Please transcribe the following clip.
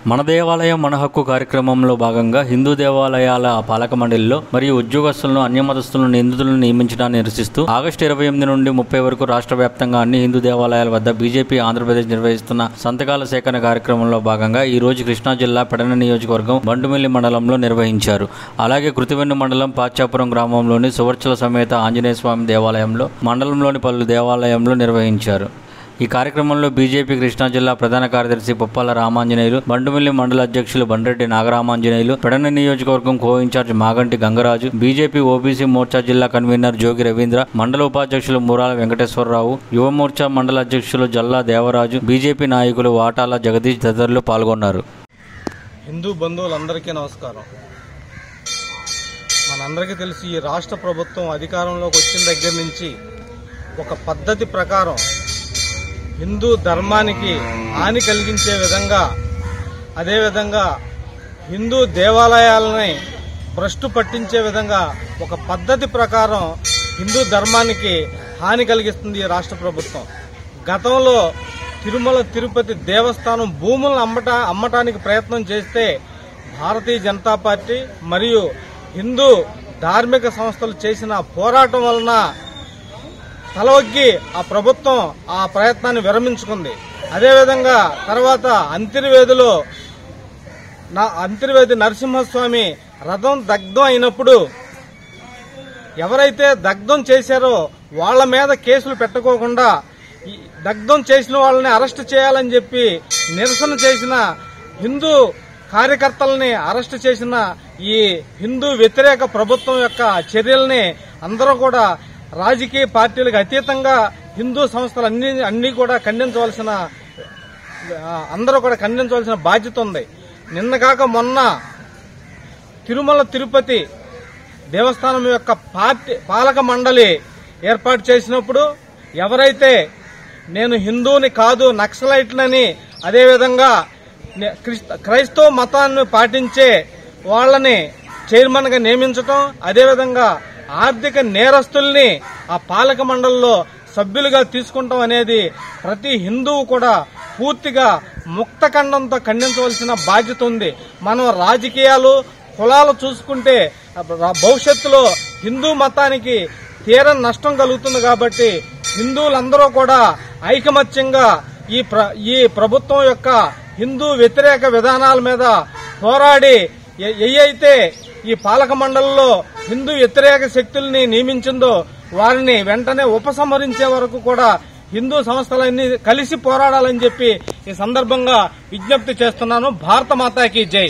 మన దేవాలయం మన హక్కు కార్యక్రమంలో భాగంగా హిందూ దేవాలయాల పాలక మండలిలో మరియు ఉద్యోగస్తులను అన్యమతస్తులను నిందితులను నియమించడాన్ని నిరసిస్తూ ఆగస్టు ఇరవై ఎనిమిది నుండి ముప్పై వరకు రాష్ట్ర వ్యాప్తంగా అన్ని హిందూ దేవాలయాల వద్ద బీజేపీ ఆంధ్రప్రదేశ్ నిర్వహిస్తున్న సంతకాల సేకరణ కార్యక్రమంలో భాగంగా ఈ రోజు కృష్ణా జిల్లా పెడన నియోజకవర్గం బండుమిల్లి మండలంలో నిర్వహించారు అలాగే కృతివెన్ను మండలం పాచాపురం గ్రామంలోని సువర్చల సమేత ఆంజనేయ స్వామి దేవాలయంలో మండలంలోని పలు దేవాలయంలో నిర్వహించారు ఈ కార్యక్రమంలో బీజేపీ కృష్ణా జిల్లా ప్రధాన కార్యదర్శి పుప్పాల రామాంజనేయులు బండుమిల్లి మండల అధ్యక్షులు బండ్రెడ్డి నాగరామాంజనేయులు పెడన నియోజకవర్గం co incharge Maganti Gangaraju BJP OBC Morcha జిల్లా కన్వీనర్ జోగి రవీంద్ర మండల ఉపాధ్యక్షులు మూరాల వెంకటేశ్వరరావు యువ మోర్చా మండల అధ్యక్షులు జల్లా దేవరాజు బీజేపీ నాయకులు వాటాల జగదీష్ తదితరులు పాల్గొన్నారు హిందూ బంధువులందరికీ నమస్కారం మనందరికీ తెలిసి ఈ రాష్ట్ర ప్రభుత్వం అధికారంలోకి వచ్చిన దగ్గర నుంచి ఒక పద్ధతి ప్రకారం హిందూ ధర్మానికి హాని కలిగించే విధంగా అదేవిధంగా హిందూ దేవాలయాలని భ్రష్టు పట్టించే విధంగా ఒక పద్ధతి ప్రకారం హిందూ ధర్మానికి హాని కలిగిస్తుంది ఈ రాష్ట్ర ప్రభుత్వం గతంలో తిరుమల తిరుపతి దేవస్థానం భూములను అమ్మట అమ్మటానికి ప్రయత్నం చేస్తే భారతీయ జనతా పార్టీ మరియు హిందూ ధార్మిక సంస్థలు చేసిన పోరాటం వలన తలవగ్గి ఆ ప్రభుత్వం ఆ ప్రయత్నాన్ని విరమించుకుంది అదేవిధంగా తర్వాత అంతర్వేదిలో నా అంతర్వేది నరసింహస్వామి రథం దగ్ధం అయినప్పుడు ఎవరైతే దగ్ధం చేశారో వాళ్ళ మీద కేసులు పెట్టుకోకుండా ఈ దగ్ధం చేసిన వాళ్ళని అరెస్ట్ చేయాలని చెప్పి నిరసన చేసిన హిందూ కార్యకర్తలని అరెస్ట్ చేసిన ఈ హిందూ వ్యతిరేక ప్రభుత్వం యొక్క చర్యల్ని అందరూ కూడా రాజకీయ పార్టీలకు అతీతంగా హిందూ సంస్థలు అన్ని అన్ని కూడా ఖండించవలసిన ఆ, అందరూ కూడా ఖండించవలసిన బాధ్యత ఉంది నిన్న కాక మొన్న తిరుమల తిరుపతి దేవస్థానం యొక్క పార్టీ పాలక మండలి ఏర్పాటు చేసినప్పుడు ఎవరైతే నేను హిందువుని కాదు నక్సలైట్లని అదేవిధంగా నే- క్రిస్త- క్రైస్తవ మతాన్ని పాటించే వాళ్ళని చైర్మన్ గా నియమించటం అదేవిధంగా ఆర్థిక నేరస్తుల్ని ఆ పాలక మండలిలో సభ్యులుగా తీసుకుంటాం అనేది ప్రతి హిందువు కూడా పూర్తిగా ముక్త ఖండంతో ఖండించవలసిన బాధ్యత ఉంది మనం రాజకీయాలు కులాలు చూసుకుంటే ర- భవిష్యత్తులో హిందూ మతానికి తీరని నష్టం కలుగుతుంది కాబట్టి హిందువులందరూ కూడా ఐకమత్యంగా ఈ ప్ర ఈ ప్రభుత్వం యొక్క హిందూ వ్యతిరేక విధానాల మీద పోరాడి ఏ- ఏయైతే ఈ పాలక మండలిలో హిందూ వ్యతిరేక శక్తుల్ని నియమించిందో వారిని వెంటనే ఉపసంహరించే వరకు కూడా హిందూ సంస్థలన్నీ కలిసి పోరాడాలని చెప్పి ఈ సందర్భంగా విజ్ఞప్తి చేస్తున్నాను భారత మాతాకి జై